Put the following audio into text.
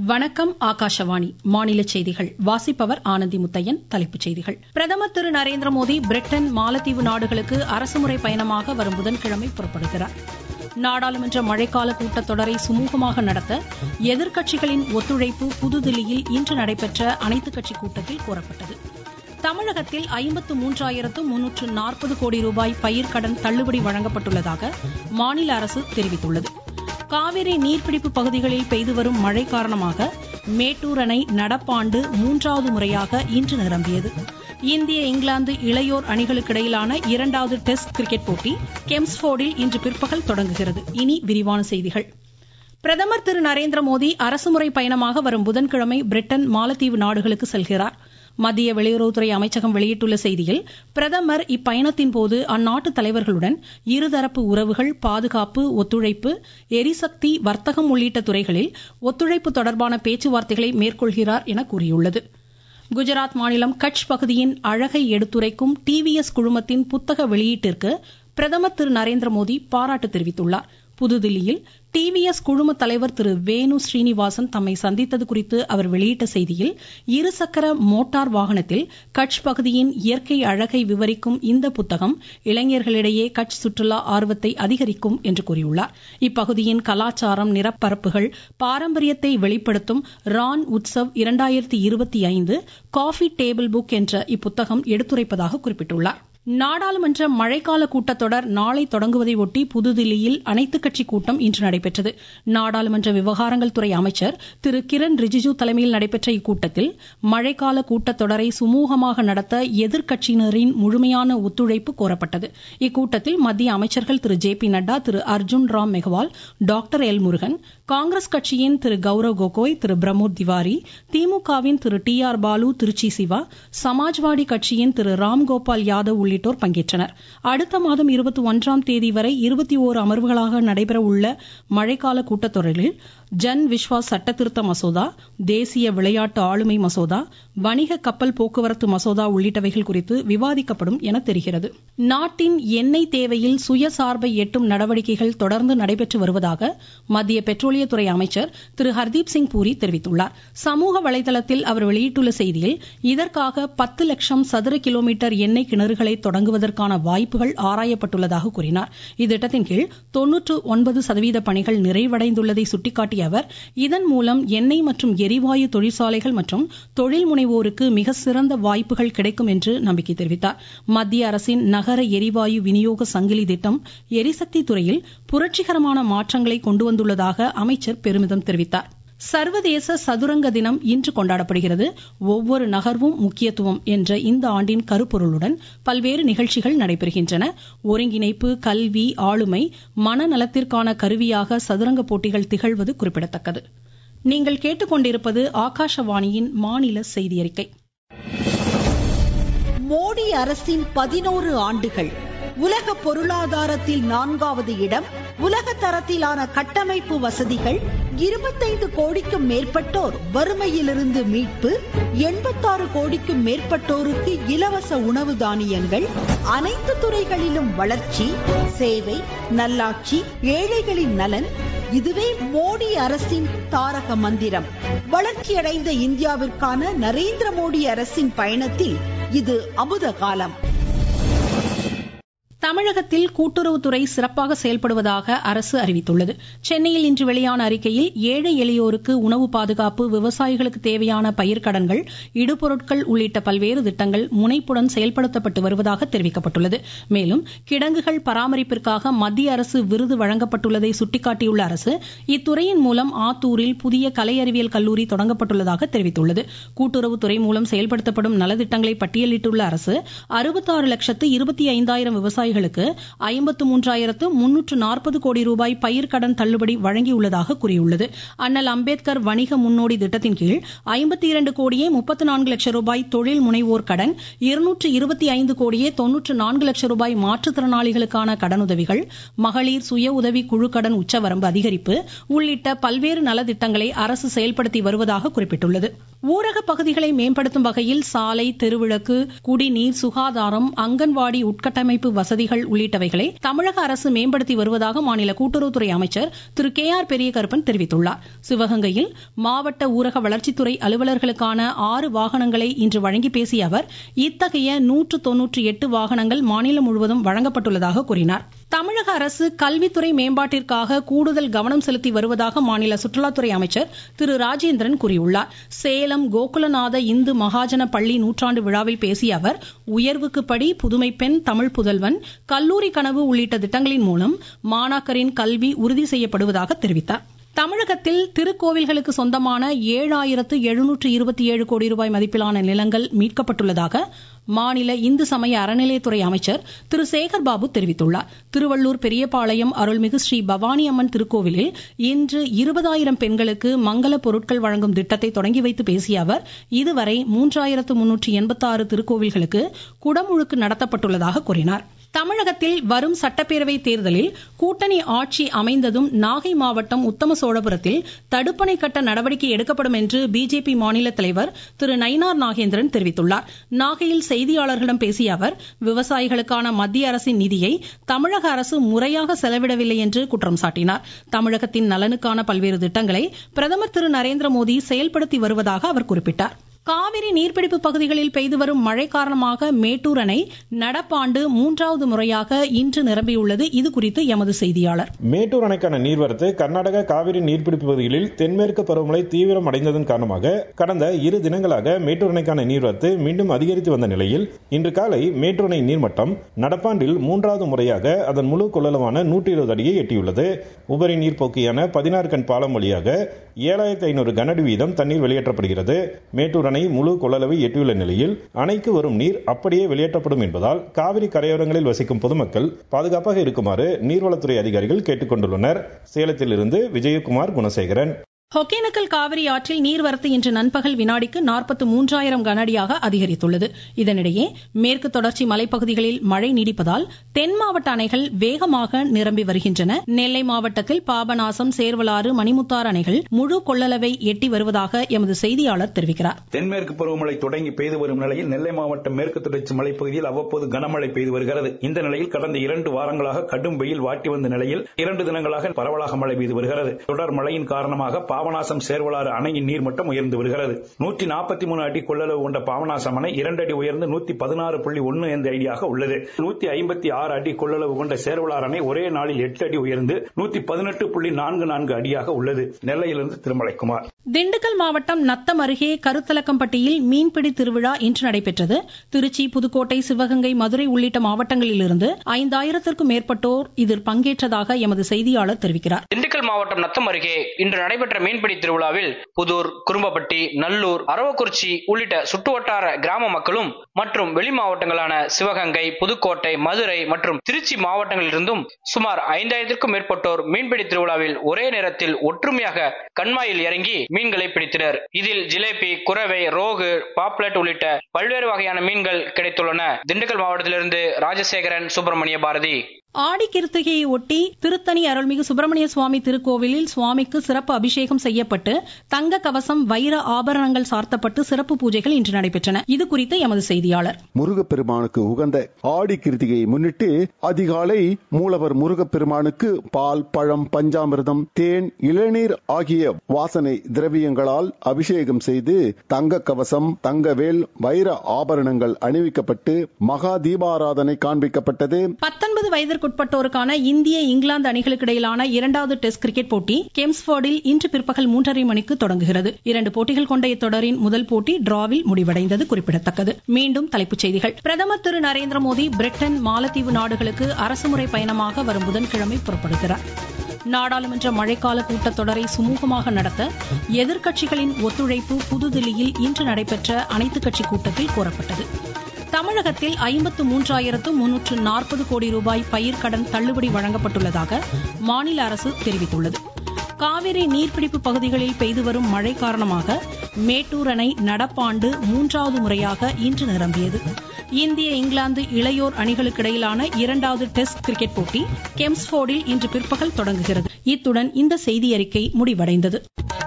வணக்கம் ஆகாஷவாணி மாநில செய்திகள் வாசிப்பவர் ஆனந்தி முத்தையன் தலைப்புச் செய்திகள் பிரதமர் திரு நரேந்திர மோடி பிரிட்டன் மாலத்தீவு நாடுகளுக்கு அரசுமுறை பயணமாக வரும் புதன்கிழமை புறப்படுகிறார் நாடாளுமன்ற மழைக்கால கூட்டத்தொடரை சுமூகமாக நடத்த எதிர்க்கட்சிகளின் ஒத்துழைப்பு புதுதில்லியில் இன்று நடைபெற்ற அனைத்துக் கட்சி கூட்டத்தில் கோரப்பட்டது தமிழகத்தில் ஐம்பத்து மூன்றாயிரத்து முன்னூற்று நாற்பது கோடி ரூபாய் பயிர்க்கடன் தள்ளுபடி வழங்கப்பட்டுள்ளதாக மாநில அரசு தெரிவித்துள்ளது காவிரி நீர்பிடிப்பு பகுதிகளில் பெய்து வரும் மழை காரணமாக மேட்டூர் அணை நடப்பாண்டு மூன்றாவது முறையாக இன்று நிரம்பியது இந்திய இங்கிலாந்து இளையோர் அணிகளுக்கிடையிலான இரண்டாவது டெஸ்ட் கிரிக்கெட் போட்டி கெம்ஸ்போர்டில் இன்று பிற்பகல் தொடங்குகிறது இனி விரிவான செய்திகள் பிரதமர் திரு நரேந்திர மோடி அரசுமுறை பயணமாக வரும் புதன்கிழமை பிரிட்டன் மாலத்தீவு நாடுகளுக்கு செல்கிறார் மத்திய வெளியுறவுத்துறை அமைச்சகம் வெளியிட்டுள்ள செய்தியில் பிரதமர் இப்பயணத்தின் போது அந்நாட்டு தலைவர்களுடன் இருதரப்பு உறவுகள் பாதுகாப்பு ஒத்துழைப்பு எரிசக்தி வர்த்தகம் உள்ளிட்ட துறைகளில் ஒத்துழைப்பு தொடர்பான பேச்சுவார்த்தைகளை மேற்கொள்கிறார் என கூறியுள்ளது குஜராத் மாநிலம் கட்ச் பகுதியின் அழகை எடுத்துரைக்கும் டிவிஎஸ் குழுமத்தின் புத்தக வெளியீட்டிற்கு பிரதமர் திரு நரேந்திர மோடி பாராட்டு தெரிவித்துள்ளார் புதுதில்லியில் டிவிஎஸ் குழும தலைவர் திரு வேணு ஸ்ரீனிவாசன் தம்மை சந்தித்தது குறித்து அவர் வெளியிட்ட செய்தியில் இருசக்கர மோட்டார் வாகனத்தில் கட்ச் பகுதியின் இயற்கை அழகை விவரிக்கும் இந்த புத்தகம் இளைஞர்களிடையே கட்ச் சுற்றுலா ஆர்வத்தை அதிகரிக்கும் என்று கூறியுள்ளார் இப்பகுதியின் கலாச்சாரம் நிறப்பரப்புகள் பாரம்பரியத்தை வெளிப்படுத்தும் ரான் உத்சவ் இரண்டாயிரத்தி இருபத்தி ஐந்து காஃபி டேபிள் புக் என்ற இப்புத்தகம் எடுத்துரைப்பதாக குறிப்பிட்டுள்ளார் நாடாளுமன்ற மழைக்கால கூட்டத்தொடர் நாளை தொடங்குவதை ஒட்டி புதுதில்லியில் அனைத்துக் கட்சி கூட்டம் இன்று நடைபெற்றது நாடாளுமன்ற விவகாரங்கள் துறை அமைச்சர் திரு கிரண் ரிஜிஜு தலைமையில் நடைபெற்ற இக்கூட்டத்தில் மழைக்கால கூட்டத்தொடரை சுமூகமாக நடத்த எதிர்க்கட்சியினரின் முழுமையான ஒத்துழைப்பு கோரப்பட்டது இக்கூட்டத்தில் மத்திய அமைச்சர்கள் திரு ஜே பி நட்டா திரு அர்ஜுன் ராம் மெஹ்வால் டாக்டர் எல் முருகன் காங்கிரஸ் கட்சியின் திரு கௌரவ் கோகோய் திரு பிரமோத் திவாரி திமுகவின் திரு டி ஆர் பாலு திருச்சி சிவா சமாஜ்வாடி கட்சியின் திரு ராம்கோபால் யாதவ் உள்ளிட்டோர் பங்கேற்றனர் அடுத்த மாதம் இருபத்தி ஒன்றாம் தேதி வரை இருபத்தி ஓரு அமர்வுகளாக நடைபெற உள்ள மழைக்கால கூட்டத்தொடரில் ஜன் விஸ்வாஸ் சட்ட திருத்த மசோதா தேசிய விளையாட்டு ஆளுமை மசோதா வணிக கப்பல் போக்குவரத்து மசோதா உள்ளிட்டவைகள் குறித்து விவாதிக்கப்படும் என தெரிகிறது நாட்டின் எண்ணெய் தேவையில் சுயசார்பை எட்டும் நடவடிக்கைகள் தொடர்ந்து நடைபெற்று வருவதாக மத்திய பெட்ரோலியத்துறை அமைச்சர் திரு ஹர்தீப் சிங் பூரி தெரிவித்துள்ளார் சமூக வலைதளத்தில் அவர் வெளியிட்டுள்ள செய்தியில் இதற்காக பத்து லட்சம் சதுர கிலோமீட்டர் எண்ணெய் கிணறுகளை தொடங்குவதற்கான வாய்ப்புகள் ஆராயப்பட்டுள்ளதாக கூறினார் இத்திட்டத்தின் கீழ் தொன்னூற்று ஒன்பது சதவீத பணிகள் நிறைவடைந்துள்ளதை சுட்டிக்காட்டிய அவர் இதன் மூலம் எண்ணெய் மற்றும் எரிவாயு தொழிற்சாலைகள் மற்றும் தொழில் முனைவோருக்கு மிக சிறந்த வாய்ப்புகள் கிடைக்கும் என்று நம்பிக்கை தெரிவித்தார் மத்திய அரசின் நகர எரிவாயு விநியோக சங்கிலி திட்டம் எரிசக்தி துறையில் புரட்சிகரமான மாற்றங்களை கொண்டு வந்துள்ளதாக அமைச்சர் பெருமிதம் தெரிவித்தார் சர்வதேச சதுரங்க தினம் இன்று கொண்டாடப்படுகிறது ஒவ்வொரு நகர்வும் முக்கியத்துவம் என்ற இந்த ஆண்டின் கருப்பொருளுடன் பல்வேறு நிகழ்ச்சிகள் நடைபெறுகின்றன ஒருங்கிணைப்பு கல்வி ஆளுமை மனநலத்திற்கான கருவியாக சதுரங்க போட்டிகள் திகழ்வது குறிப்பிடத்தக்கது நீங்கள் கேட்டுக்கொண்டிருப்பது ஆகாஷவாணியின் மாநில செய்தி அறிக்கை மோடி அரசின் பதினோரு ஆண்டுகள் உலக பொருளாதாரத்தில் நான்காவது இடம் உலக தரத்திலான கட்டமைப்பு வசதிகள் இருபத்தைந்து கோடிக்கும் மேற்பட்டோர் வறுமையிலிருந்து மீட்பு எண்பத்தாறு கோடிக்கும் மேற்பட்டோருக்கு இலவச உணவு தானியங்கள் அனைத்து துறைகளிலும் வளர்ச்சி சேவை நல்லாட்சி ஏழைகளின் நலன் இதுவே மோடி அரசின் தாரக மந்திரம் வளர்ச்சியடைந்த இந்தியாவிற்கான நரேந்திர மோடி அரசின் பயணத்தில் இது அமுத காலம் தமிழகத்தில் கூட்டுறவுத்துறை சிறப்பாக செயல்படுவதாக அரசு அறிவித்துள்ளது சென்னையில் இன்று வெளியான அறிக்கையில் ஏழை எளியோருக்கு உணவு பாதுகாப்பு விவசாயிகளுக்கு தேவையான பயிர்க்கடன்கள் இடுபொருட்கள் உள்ளிட்ட பல்வேறு திட்டங்கள் முனைப்புடன் செயல்படுத்தப்பட்டு வருவதாக தெரிவிக்கப்பட்டுள்ளது மேலும் கிடங்குகள் பராமரிப்பிற்காக மத்திய அரசு விருது வழங்கப்பட்டுள்ளதை சுட்டிக்காட்டியுள்ள அரசு இத்துறையின் மூலம் ஆத்தூரில் புதிய கலை அறிவியல் கல்லூரி தொடங்கப்பட்டுள்ளதாக தெரிவித்துள்ளது கூட்டுறவுத்துறை மூலம் செயல்படுத்தப்படும் நலத்திட்டங்களை பட்டியலிட்டுள்ள அரசு அறுபத்தாறு லட்சத்து இருபத்தி ஐந்தாயிரம் விவசாயிகள் விவசாயிகளுக்கு ஐம்பத்து மூன்றாயிரத்து முன்னூற்று நாற்பது கோடி ரூபாய் பயிர்க்கடன் தள்ளுபடி வழங்கியுள்ளதாக கூறியுள்ளது அண்ணல் அம்பேத்கர் வணிக முன்னோடி திட்டத்தின் கீழ் ஐம்பத்தி இரண்டு கோடியே முப்பத்து நான்கு லட்சம் ரூபாய் தொழில் முனைவோர் கடன் இருநூற்று இருபத்தி ஐந்து கோடியே தொன்னூற்று நான்கு லட்சம் ரூபாய் மாற்றுத்திறனாளிகளுக்கான கடனுதவிகள் மகளிர் சுய உதவி குழு கடன் உச்சவரம்பு அதிகரிப்பு உள்ளிட்ட பல்வேறு நலத்திட்டங்களை அரசு செயல்படுத்தி வருவதாக குறிப்பிட்டுள்ளது ஊரக பகுதிகளை மேம்படுத்தும் வகையில் சாலை தெருவிளக்கு குடிநீர் சுகாதாரம் அங்கன்வாடி உட்கட்டமைப்பு வசதி வசதிகள் உள்ளிட்டவைகளை தமிழக அரசு மேம்படுத்தி வருவதாக மாநில கூட்டுறவுத்துறை அமைச்சர் திரு கே ஆர் பெரியகருப்பன் தெரிவித்துள்ளார் சிவகங்கையில் மாவட்ட ஊரக வளர்ச்சித்துறை அலுவலர்களுக்கான ஆறு வாகனங்களை இன்று வழங்கி பேசிய அவர் இத்தகைய நூற்று தொன்னூற்றி எட்டு வாகனங்கள் மாநிலம் முழுவதும் வழங்கப்பட்டுள்ளதாக கூறினார் தமிழக அரசு கல்வித்துறை மேம்பாட்டிற்காக கூடுதல் கவனம் செலுத்தி வருவதாக மாநில சுற்றுலாத்துறை அமைச்சர் திரு ராஜேந்திரன் கூறியுள்ளார் சேலம் கோகுலநாத இந்து மகாஜன பள்ளி நூற்றாண்டு விழாவில் பேசிய அவர் உயர்வுக்கு படி புதுமை பெண் தமிழ் புதல்வன் கல்லூரி கனவு உள்ளிட்ட திட்டங்களின் மூலம் மாணாக்கரின் கல்வி உறுதி செய்யப்படுவதாக தெரிவித்தார் தமிழகத்தில் திருக்கோவில்களுக்கு சொந்தமான ஏழாயிரத்து எழுநூற்று இருபத்தி ஏழு கோடி ரூபாய் மதிப்பிலான நிலங்கள் மீட்கப்பட்டுள்ளதாக மாநில இந்து சமய அறநிலையத்துறை அமைச்சர் திரு சேகர் பாபு தெரிவித்துள்ளார் திருவள்ளூர் பெரியபாளையம் அருள்மிகு ஸ்ரீ பவானி அம்மன் திருக்கோவிலில் இன்று இருபதாயிரம் பெண்களுக்கு மங்கள பொருட்கள் வழங்கும் திட்டத்தை தொடங்கி வைத்து பேசிய அவர் இதுவரை மூன்றாயிரத்து முன்னூற்றி எண்பத்தாறு திருக்கோவில்களுக்கு குடமுழுக்கு நடத்தப்பட்டுள்ளதாக கூறினார் தமிழகத்தில் வரும் சட்டப்பேரவை தேர்தலில் கூட்டணி ஆட்சி அமைந்ததும் நாகை மாவட்டம் உத்தம சோழபுரத்தில் தடுப்பணை கட்ட நடவடிக்கை எடுக்கப்படும் என்று பிஜேபி மாநில தலைவர் திரு நயினார் நாகேந்திரன் தெரிவித்துள்ளார் நாகையில் செய்தியாளர்களிடம் பேசிய அவர் விவசாயிகளுக்கான மத்திய அரசின் நிதியை தமிழக அரசு முறையாக செலவிடவில்லை என்று குற்றம் சாட்டினார் தமிழகத்தின் நலனுக்கான பல்வேறு திட்டங்களை பிரதமர் திரு நரேந்திர மோடி செயல்படுத்தி வருவதாக அவர் குறிப்பிட்டார் காவிரி நீர்பிடிப்பு பகுதிகளில் பெய்து வரும் மழை காரணமாக மேட்டூர் அணை நடப்பாண்டு மூன்றாவது முறையாக இன்று நிரம்பியுள்ளது இது குறித்து எமது செய்தியாளர் மேட்டூர் அணைக்கான நீர்வரத்து கர்நாடக காவிரி நீர்பிடிப்பு பகுதிகளில் தென்மேற்கு பருவமழை தீவிரம் அடைந்ததன் காரணமாக கடந்த இரு தினங்களாக மேட்டூர் அணைக்கான நீர்வரத்து மீண்டும் அதிகரித்து வந்த நிலையில் இன்று காலை மேட்டூர் அணை நீர்மட்டம் நடப்பாண்டில் மூன்றாவது முறையாக அதன் முழு கொள்ளளவான நூற்றி இருபது அடியை எட்டியுள்ளது உபரி நீர் போக்கியான பதினாறு கண் பாலம் வழியாக ஏழாயிரத்தி ஐநூறு கனஅடி வீதம் தண்ணீர் வெளியேற்றப்படுகிறது மேட்டூர் அணை முழு கொள்ளளவை எட்டியுள்ள நிலையில் அணைக்கு வரும் நீர் அப்படியே வெளியேற்றப்படும் என்பதால் காவிரி கரையோரங்களில் வசிக்கும் பொதுமக்கள் பாதுகாப்பாக இருக்குமாறு நீர்வளத்துறை அதிகாரிகள் கேட்டுக் கொண்டுள்ளனர் சேலத்திலிருந்து விஜயகுமார் குணசேகரன் ஒகேனக்கல் காவிரி ஆற்றில் நீர்வரத்து இன்று நண்பகல் வினாடிக்கு நாற்பத்து மூன்றாயிரம் கனஅடியாக அதிகரித்துள்ளது இதனிடையே மேற்கு தொடர்ச்சி மலைப்பகுதிகளில் மழை நீடிப்பதால் தென் மாவட்ட அணைகள் வேகமாக நிரம்பி வருகின்றன நெல்லை மாவட்டத்தில் பாபநாசம் சேர்வலாறு மணிமுத்தாறு அணைகள் முழு கொள்ளளவை எட்டி வருவதாக எமது செய்தியாளர் தெரிவிக்கிறார் தென்மேற்கு பருவமழை தொடங்கி பெய்து வரும் நிலையில் நெல்லை மாவட்டம் மேற்கு தொடர்ச்சி மலைப்பகுதியில் அவ்வப்போது கனமழை பெய்து வருகிறது இந்த நிலையில் கடந்த இரண்டு வாரங்களாக கடும் வெயில் வாட்டி வந்த நிலையில் இரண்டு தினங்களாக பரவலாக மழை பெய்து வருகிறது தொடர் மழையின் காரணமாக பாபநாசம் சேர்வலாறு அணையின் நீர்மட்டம் உயர்ந்து வருகிறது நூற்றி நாற்பத்தி மூணு அடி கொள்ளளவு கொண்ட பாபநாசம் அணை இரண்டு அடி உயர்ந்து நூத்தி பதினாறு புள்ளி ஒன்னு என்ற அடியாக உள்ளது நூத்தி ஐம்பத்தி ஆறு அடி கொள்ளளவு கொண்ட சேர்வலாறு அணை ஒரே நாளில் எட்டு அடி உயர்ந்து நூத்தி பதினெட்டு புள்ளி நான்கு நான்கு அடியாக உள்ளது நெல்லையிலிருந்து திருமலைக்குமார் திண்டுக்கல் மாவட்டம் நத்தம் அருகே கருத்தலக்கம்பட்டியில் மீன்பிடி திருவிழா இன்று நடைபெற்றது திருச்சி புதுக்கோட்டை சிவகங்கை மதுரை உள்ளிட்ட மாவட்டங்களிலிருந்து ஐந்தாயிரத்திற்கும் மேற்பட்டோர் இதில் பங்கேற்றதாக எமது செய்தியாளர் தெரிவிக்கிறார் திண்டுக்கல் மாவட்டம் நத்தம் அருகே இன்று நடைபெற்ற மீன்பிடி திருவிழாவில் புதூர் குறும்பப்பட்டி நல்லூர் அரவக்குறிச்சி உள்ளிட்ட சுற்றுவட்டார கிராம மக்களும் மற்றும் வெளி மாவட்டங்களான சிவகங்கை புதுக்கோட்டை மதுரை மற்றும் திருச்சி மாவட்டங்களிலிருந்தும் சுமார் ஐந்தாயிரத்திற்கும் மேற்பட்டோர் மீன்பிடி திருவிழாவில் ஒரே நேரத்தில் ஒற்றுமையாக கண்மாயில் இறங்கி மீன்களை பிடித்தனர் இதில் ஜிலேபி குறவை ரோகு பாப்லெட் உள்ளிட்ட பல்வேறு வகையான மீன்கள் கிடைத்துள்ளன திண்டுக்கல் மாவட்டத்திலிருந்து ராஜசேகரன் சுப்பிரமணிய பாரதி ஆடி கிருத்திகையை ஒட்டி திருத்தணி அருள்மிகு சுப்பிரமணிய சுவாமி திருக்கோவிலில் சுவாமிக்கு சிறப்பு அபிஷேகம் செய்யப்பட்டு தங்க கவசம் வைர ஆபரணங்கள் சார்த்தப்பட்டு சிறப்பு பூஜைகள் இன்று நடைபெற்றன இது குறித்து எமது செய்தியாளர் முருகப்பெருமானுக்கு உகந்த ஆடி கிருத்திகையை முன்னிட்டு அதிகாலை மூலவர் முருகப்பெருமானுக்கு பால் பழம் பஞ்சாமிர்தம் தேன் இளநீர் ஆகிய வாசனை திரவியங்களால் அபிஷேகம் செய்து தங்க கவசம் தங்கவேல் வைர ஆபரணங்கள் அணிவிக்கப்பட்டு மகா தீபாராதனை காண்பிக்கப்பட்டது பத்தொன்பது வயதிற்குட்பட்டோருக்கான இந்திய இங்கிலாந்து அணிகளுக்கு இடையிலான இரண்டாவது டெஸ்ட் கிரிக்கெட் போட்டி கெம்ஸ்போர்டில் இன்று பிற்பகல் மூன்றரை மணிக்கு தொடங்குகிறது இரண்டு போட்டிகள் கொண்ட இத்தொடரின் முதல் போட்டி டிராவில் முடிவடைந்தது குறிப்பிடத்தக்கது மீண்டும் தலைப்புச் செய்திகள் பிரதமர் திரு நரேந்திர மோடி பிரிட்டன் மாலத்தீவு நாடுகளுக்கு அரசுமுறை பயணமாக வரும் புதன்கிழமை புறப்படுகிறார் நாடாளுமன்ற மழைக்கால கூட்டத்தொடரை சுமூகமாக நடத்த எதிர்க்கட்சிகளின் ஒத்துழைப்பு புதுதில்லியில் இன்று நடைபெற்ற அனைத்துக் கட்சி கூட்டத்தில் கோரப்பட்டது தமிழகத்தில் ஐம்பத்து மூன்றாயிரத்து முன்னூற்று நாற்பது கோடி ரூபாய் பயிர்க்கடன் தள்ளுபடி வழங்கப்பட்டுள்ளதாக மாநில அரசு தெரிவித்துள்ளது காவிரி நீர்பிடிப்பு பகுதிகளில் பெய்து வரும் மழை காரணமாக மேட்டூர் அணை நடப்பாண்டு மூன்றாவது முறையாக இன்று நிரம்பியது இந்திய இங்கிலாந்து இளையோர் அணிகளுக்கிடையிலான இரண்டாவது டெஸ்ட் கிரிக்கெட் போட்டி கெம்ஸ்போர்டில் இன்று பிற்பகல் தொடங்குகிறது இத்துடன் இந்த செய்தியறிக்கை முடிவடைந்தது